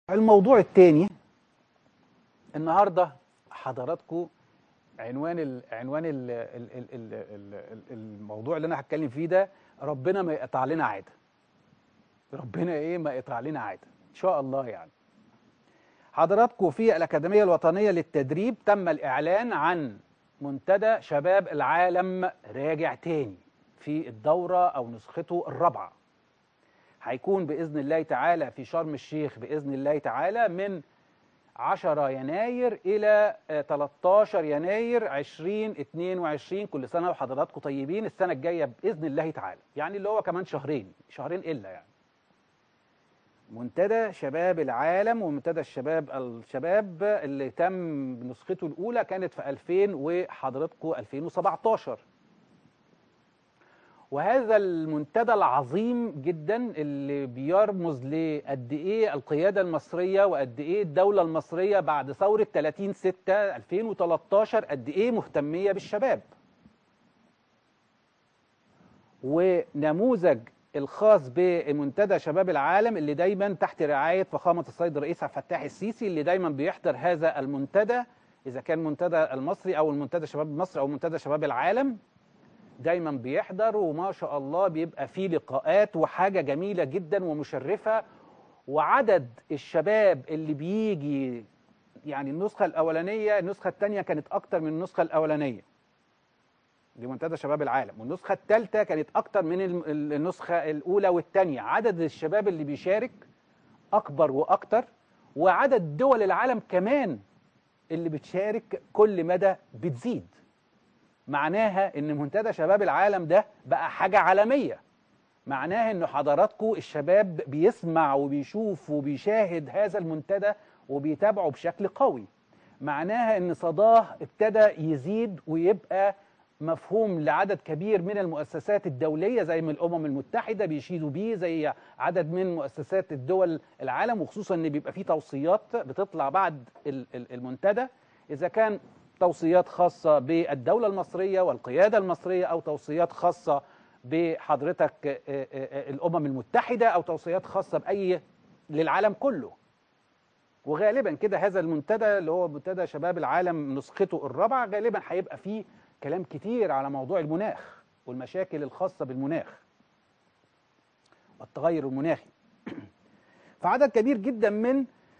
الموضوع الثاني النهارده حضراتكم عنوان ال عنوان ال ال ال ال ال ال الموضوع اللي انا هتكلم فيه ده ربنا ما يقطع لنا عاده ربنا ايه ما يقطع لنا عاده ان شاء الله يعني حضراتكم في الأكاديمية الوطنية للتدريب تم الإعلان عن منتدى شباب العالم راجع تاني في الدورة أو نسخته الرابعة هيكون بإذن الله تعالى في شرم الشيخ بإذن الله تعالى من 10 يناير إلى 13 يناير 2022 كل سنة وحضراتكم طيبين السنة الجاية بإذن الله تعالى يعني اللي هو كمان شهرين شهرين إلا يعني منتدى شباب العالم ومنتدى الشباب الشباب اللي تم نسخته الأولى كانت في 2000 وحضراتكم 2017 وهذا المنتدى العظيم جدا اللي بيرمز لقد ايه القياده المصريه وقد ايه الدوله المصريه بعد ثوره 30 6 2013 قد ايه مهتميه بالشباب. ونموذج الخاص بمنتدى شباب العالم اللي دايما تحت رعايه فخامه السيد الرئيس عبد الفتاح السيسي اللي دايما بيحضر هذا المنتدى اذا كان منتدى المصري او المنتدى شباب مصر او منتدى شباب العالم دايما بيحضر وما شاء الله بيبقى فيه لقاءات وحاجه جميله جدا ومشرفه وعدد الشباب اللي بيجي يعني النسخه الاولانيه النسخه الثانيه كانت اكتر من النسخه الاولانيه دي منتدى شباب العالم والنسخه الثالثه كانت اكتر من النسخه الاولى والثانيه عدد الشباب اللي بيشارك اكبر واكتر وعدد دول العالم كمان اللي بتشارك كل مدى بتزيد معناها ان منتدى شباب العالم ده بقى حاجة عالمية معناها ان حضراتكم الشباب بيسمع وبيشوف وبيشاهد هذا المنتدى وبيتابعه بشكل قوي معناها ان صداه ابتدى يزيد ويبقى مفهوم لعدد كبير من المؤسسات الدولية زي من الأمم المتحدة بيشيدوا بيه زي عدد من مؤسسات الدول العالم وخصوصا ان بيبقى فيه توصيات بتطلع بعد المنتدى إذا كان توصيات خاصة بالدولة المصرية والقيادة المصرية أو توصيات خاصة بحضرتك الأمم المتحدة أو توصيات خاصة بأي للعالم كله وغالبا كده هذا المنتدى اللي هو منتدى شباب العالم نسخته الرابعة غالبا هيبقى فيه كلام كتير على موضوع المناخ والمشاكل الخاصة بالمناخ والتغير المناخي فعدد كبير جدا من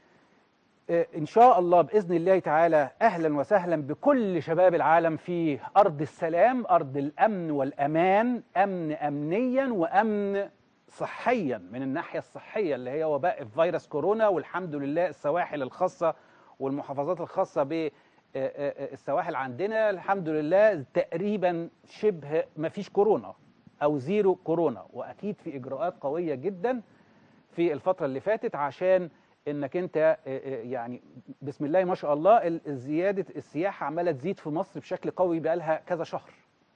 إن شاء الله بإذن الله تعالى أهلا وسهلا بكل شباب العالم في أرض السلام أرض الأمن والأمان أمن أمنيا وأمن صحيا من الناحية الصحية اللي هي وباء فيروس كورونا والحمد لله السواحل الخاصة والمحافظات الخاصة بالسواحل عندنا الحمد لله تقريبا شبه ما فيش كورونا أو زيرو كورونا وأكيد في إجراءات قوية جدا في الفترة اللي فاتت عشان انك انت يعني بسم الله ما شاء الله زياده السياحه عماله تزيد في مصر بشكل قوي بقالها كذا شهر.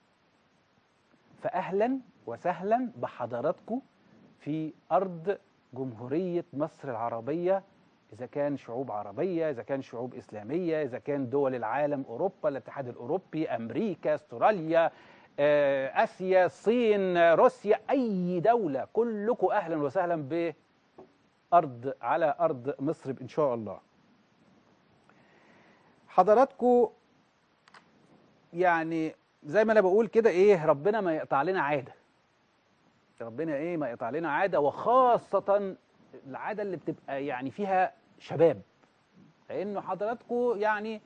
فاهلا وسهلا بحضراتكم في ارض جمهوريه مصر العربيه اذا كان شعوب عربيه، اذا كان شعوب اسلاميه، اذا كان دول العالم اوروبا، الاتحاد الاوروبي، امريكا، استراليا، اسيا، الصين، روسيا، اي دوله كلكم اهلا وسهلا ب أرض على أرض مصر إن شاء الله حضراتكم يعني زي ما أنا بقول كده إيه ربنا ما يقطع لنا عادة ربنا إيه ما يقطع لنا عادة وخاصة العادة اللي بتبقى يعني فيها شباب لأنه حضراتكم يعني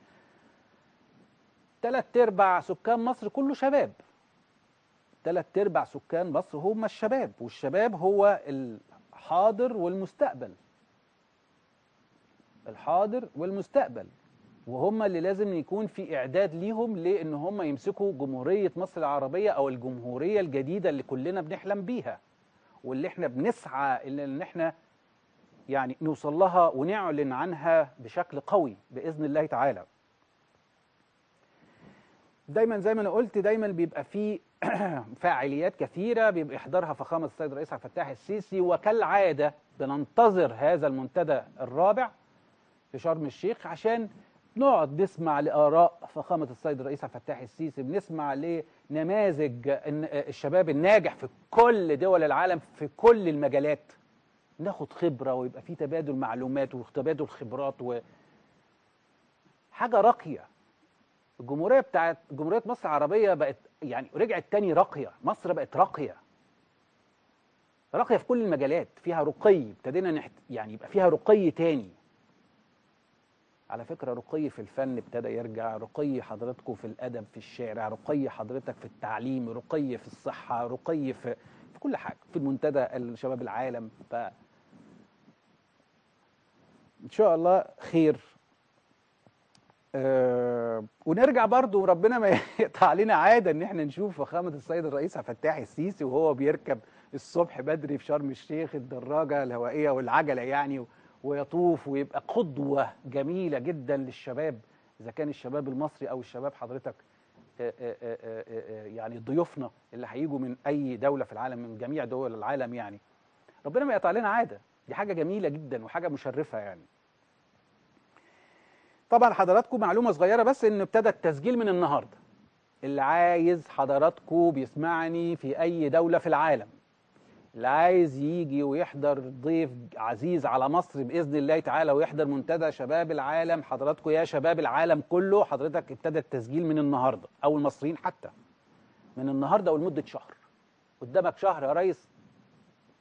ثلاث أرباع سكان مصر كله شباب ثلاث أرباع سكان مصر هم الشباب والشباب هو ال الحاضر والمستقبل الحاضر والمستقبل وهم اللي لازم يكون في اعداد ليهم لان هم يمسكوا جمهوريه مصر العربيه او الجمهوريه الجديده اللي كلنا بنحلم بيها واللي احنا بنسعى ان احنا يعني نوصل لها ونعلن عنها بشكل قوي باذن الله تعالى دايما زي ما انا قلت دايما بيبقى في فاعليات كثيره بيبقى يحضرها فخامه السيد الرئيس عبد الفتاح السيسي وكالعاده بننتظر هذا المنتدى الرابع في شرم الشيخ عشان نقعد نسمع لاراء فخامه السيد الرئيس عبد الفتاح السيسي بنسمع لنماذج الشباب الناجح في كل دول العالم في كل المجالات ناخد خبره ويبقى في تبادل معلومات وتبادل خبرات و حاجه راقيه الجمهوريه بتاعت جمهوريه مصر العربيه بقت يعني رجعت تاني راقيه مصر بقت راقيه راقيه في كل المجالات فيها رقي ابتدينا نحت... يعني يبقى فيها رقي تاني على فكره رقي في الفن ابتدى يرجع رقي حضراتكم في الادب في الشارع رقي حضرتك في التعليم رقي في الصحه رقي في في كل حاجه في المنتدى الشباب العالم ف ان شاء الله خير أه ونرجع برضو ربنا ما يقطع علينا عاده ان احنا نشوف فخامه السيد الرئيس عبد الفتاح السيسي وهو بيركب الصبح بدري في شرم الشيخ الدراجه الهوائيه والعجله يعني ويطوف ويبقى قدوه جميله جدا للشباب اذا كان الشباب المصري او الشباب حضرتك آه، آه، آه، آه، آه، يعني ضيوفنا اللي هيجوا من اي دوله في العالم من جميع دول العالم يعني ربنا ما يقطع علينا عاده دي حاجه جميله جدا وحاجه مشرفه يعني طبعا حضراتكم معلومه صغيره بس ان ابتدى التسجيل من النهارده اللي عايز حضراتكم بيسمعني في اي دوله في العالم اللي عايز يجي ويحضر ضيف عزيز على مصر باذن الله تعالى ويحضر منتدى شباب العالم حضراتكم يا شباب العالم كله حضرتك ابتدى التسجيل من النهارده او المصريين حتى من النهارده ولمده شهر قدامك شهر يا ريس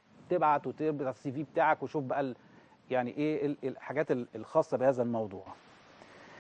تبعت وتبعت السي في بتاعك وشوف بقى ال- يعني ايه ال- الحاجات ال- الخاصه بهذا الموضوع